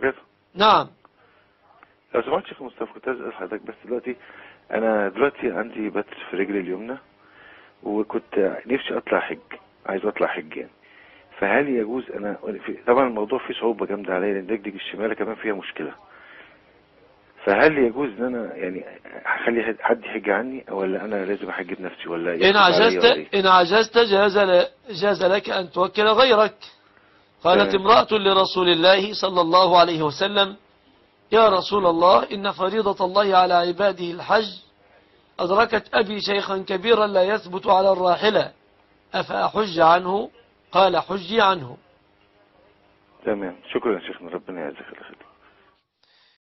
كده نعم لو سمحت شيخ مصطفى كنت عايز اسال حضرتك بس دلوقتي انا دلوقتي عندي بتر في رجلي اليمنى وكنت نفسي اطلع حج عايز اطلع حج يعني فهل يجوز انا في طبعا الموضوع فيه صعوبة جامدة عليا لان رجلي الشمالة كمان فيها مشكلة فهل يجوز ان انا يعني اخلي حد يحج عني ولا انا لازم احج بنفسي ولا إن يصعب عليا عجزت ولا إيه؟ إن عجزت جاز, ل- جاز لك أن توكل غيرك قالت تمام. امرأة لرسول الله صلى الله عليه وسلم يا رسول الله إن فريضة الله على عباده الحج أدركت أبي شيخا كبيرا لا يثبت على الراحلة أفأحج عنه قال حجي عنه تمام شكرا يا شيخنا ربنا يعزك الله خير